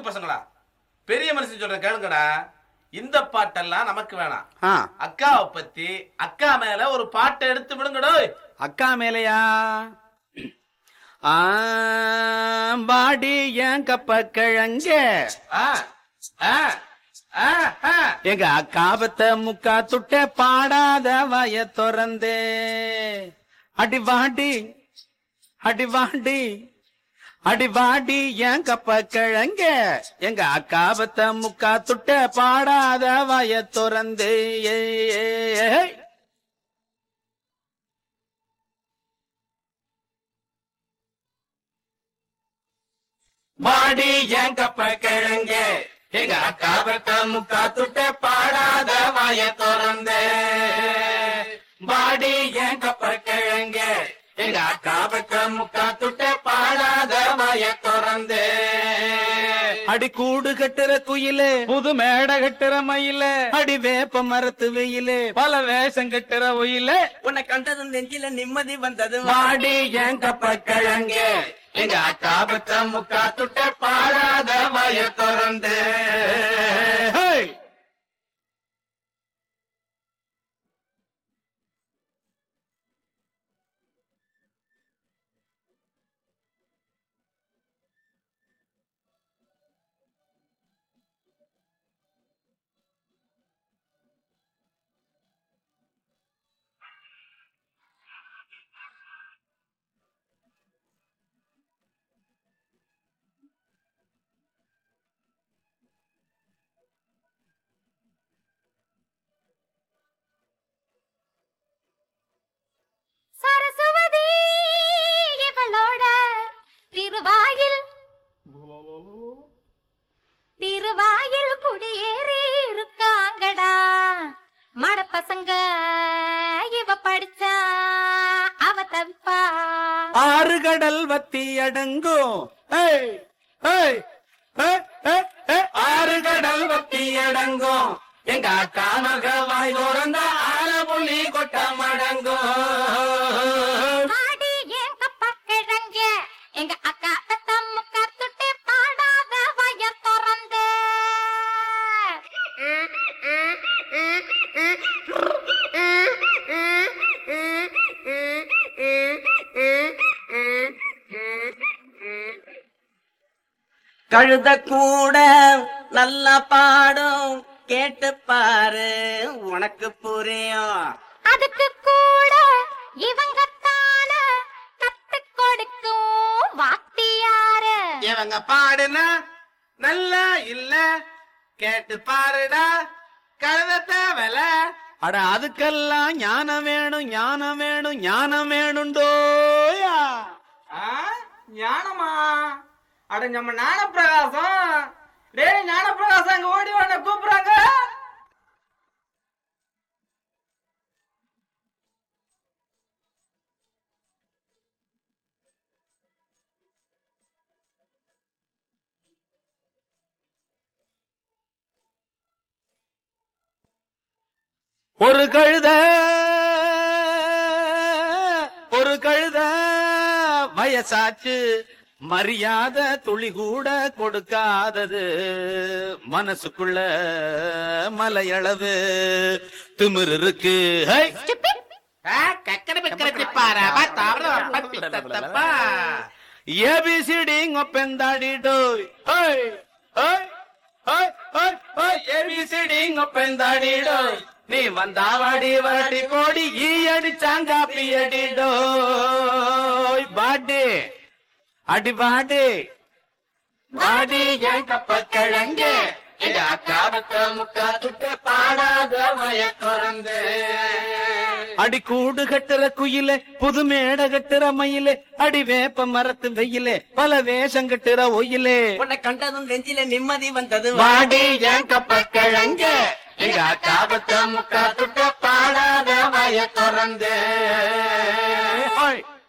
பசங்களா பெரிய மனுஷன் சொல்றேன் கேளுங்கடா இந்த பாட்டெல்லாம் நமக்கு வேணாம் ஆ அக்காவை பத்தி அக்கா மேல ஒரு பாட்டை எடுத்து விடுங்கடோ அக்கா மேலையா ஆ, பாடி ஏன் கப்ப கிழங்க ஆ, ஆ, ஆ, ஆ. எங்க அக்காபத்த முக்கா துட்ட பாடாத வாய திறந்தே அடி வாடி அடி வாடி அடி வாடி ஏன் கப்ப கிழங்க எங்க அக்காபத்த முக்கா துட்ட பாடாத வாய திறந்தே ஏய், ஏய், ஏய். வாடி ஏன் கப்ப கிழங்க எங்க அக்காபத்த முக்கா துட்ட பாடாத வாய திறந்தே வாடி ஏன் கப்ப கிழங்க எங்க அக்காபத்த முக்கா துட்ட பாடாத வாய திறந்தே அடி கூடு கட்டுற குயிலே புது மேடை கட்டுற மயில அடி வேப்ப மரத்து வெயிலே பல வேஷம் கட்டுற ஒயிலே உன்னை கண்டதும் நெஞ்சில நிம்மதி வந்தது வாடி ஏன் கப்ப கிழங்க எங்க அக்காபத்த முக்கா துட்ட பாடாத வாய திறந்தே ஹேய்! சரஸ்வதி இவளோட திருவாயில் திருவாயில் குடியேறி இருக்காங்கடா மட பசங்க இவ படிச்சா அவ தவிப்பா ஆறு கடல் வத்தி அடங்கும் ஏய், ஏய், ஏய், ஏய், ஏய், ஆறு கடல் வத்தி அடங்கும் எங்க அக்கா மக வாய் திறந்த ஆற புள்ளி கொட்ட மடங்கும் ஆடி ஏன் கப்ப கிழங்க எங்க அக்கா தத்தம் முக்கா துட்டி பாடாத வய திறந்து கழுத கூட நல்லா பாடும் கேட்டு பாரு உனக்கு புரியும் அதுக்கு கூட இவங்க தான கத்து கொடுக்கும் வாத்தியாரு இவங்க பாடுனா நல்லா இல்ல கேட்டு பாருடா கழுத தேவல அட அதுக்கெல்லாம் ஞானம் வேணும் ஞானம் வேணும் ஞானம் வேணுண்டோயா ஞானமா அட நம்ம ஞான பிரகாசம் டேய் ஞான பிரகாசம் அங்க ஓடி வாங்க கூப்பிடுறாங்க ஒரு கழுத ஒரு கழுத வயசாச்சு மரியாதை துளி கூட கொடுக்காதது மனசுக்குள்ள மலையளவு திமிரு இருக்கு ஹை! ஏபிசிடி ஒப்பெந்தாடிடோய் ஹோய் ஹோய் ஹோய் ஹோய் ஹோய் ஏபிசிடி ஒப்பெந்தாடிடோய் நீ வந்தாவாடி வாடி போடி ஈ அடிச்சாங்க அப்படி அடிடோய் பாடி அடி பாடி பாடி என் கப்ப கிழங்கு எங்க அக்காவத்த முக்கா துட்ட பாடாத மயக்குறந்து அடி கூடு கட்டுற குயிலே புது மேட கட்டுற மயிலே அடி வேப்ப மரத்து வெயிலே பல வேஷம் கட்டுற ஒயிலே உன்னை கண்டதும் நெஞ்சில நிம்மதி வந்தது வாடி என் கப்ப கிழங்க எங்க அக்காவத்த முக்கா துட்ட பாடாத மய திறந்து